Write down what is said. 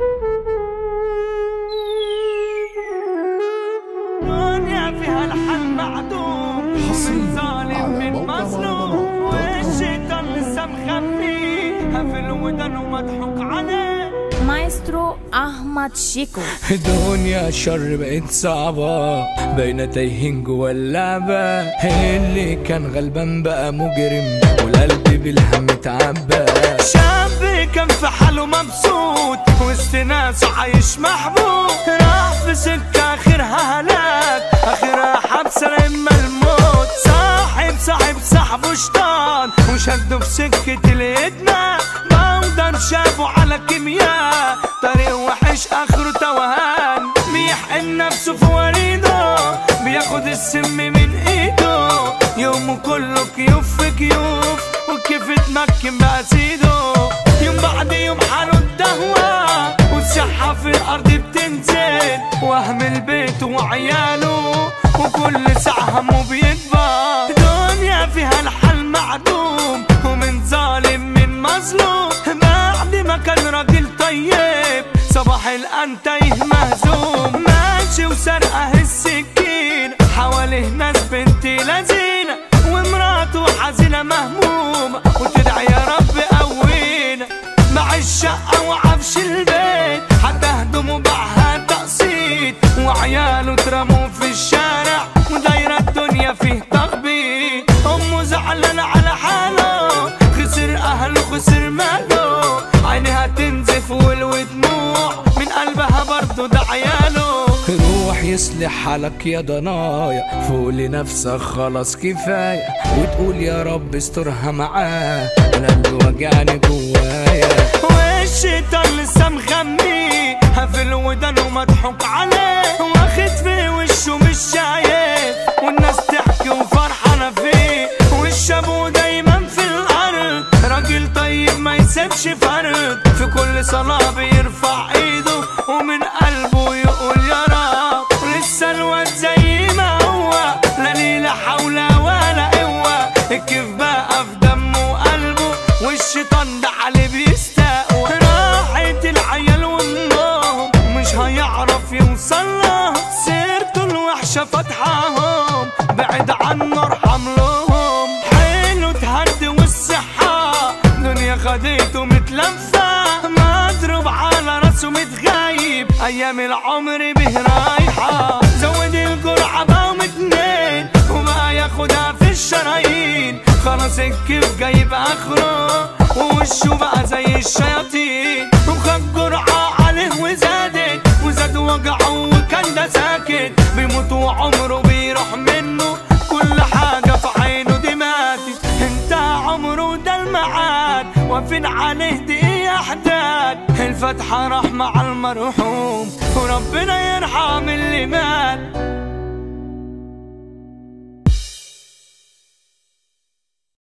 دنيا فيها الحل معدوم من حصرياً ظالم على من موقع مظلوم مهرجانات. والشيطان لسه مخبيه في الودن ومضحوك عليه مايسترو أحمد شيكو دنيا شر بقت صعبة بين تايهين جوا اللعبة اللي كان غلبان بقى مجرم والقلب بالهم اتعبى شاب كان في حاله مبسوط وسط ناسه عايش محبوب راح في سكة آخرها هلاك آخرها حبس لا إما الموت صاحب صاحب صاحبه شيطان وشده في سكة الإدمان بودر شافه على كيمياء طريق وحش اخره توهان بيحقن نفسه في وريده بياخد السم من ايده يومه كله كيوف في كيوف وكيف اتمكن بقى سيده يوم بعد يوم حاله الدهوة والصحة في الأرض بتنزل وهم البيت وعياله وكل ساعة همه بيكبر دنيا فيها الحل معدوم ومن ظالم من مظلوم بعد ما كان راجل طيب صباح الآن تايه مهزوم ماشي وسرقه السكين حواليه ناس بنت لذينة ومراته حزينة مهمومة وتدعي يا رب قوينا مع الشقة وعفش البيت حتى هدومه باعها تقسيط وعياله اترموا في الشارع ودايرة الدنيا فيه تخبيط أمه زعلانة على حاله خسر أهله خسر ماله عينها تنزف والو دموع من قلبها برضه ده عياله روح يصلح حالك يا ضنايا فوق لنفسك خلاص كفاية وتقول يا رب استرها معاه انا اللي وجعني جوايا والشيطان لسه مخميه في الودان ومضحوك عليه واخد في وشه مش شايف والناس تحكي وفرحانة فيه والشابو دايما في الارض راجل طيب ما يسيبش فرد في كل صلاة بيرفع ايده ومن قلبه يقول يا رب ولسه الواد زي ما هو لا ليه لا حول ولا قوة الكيف بقى في دمه وقلبه والشيطان ده عليه بيستقوى راحت العيال وامهم مش هيعرف يوصل لهم سيرته الوحشة فتحهم بعد عنه ارحم لهم حلو تهدي والصحة دنيا خديته متلفة مضروب على راسه متغيب ايام العمر به رايحة زود الجرعة بقوا اتنين وما ياخدها في الشرايين خلاص الكيف جايب اخره ووشه بقى زي الشياطين وخد جرعة عليه وزادت وزاد وجعه وكان ده ساكت بيموت وعمره بيروح منه كل حاجة في عينه دي ماتت انت عمره ده الميعاد وفين عليه دقيقة حداد الفتحة راح مع المرحوم وربنا يرحم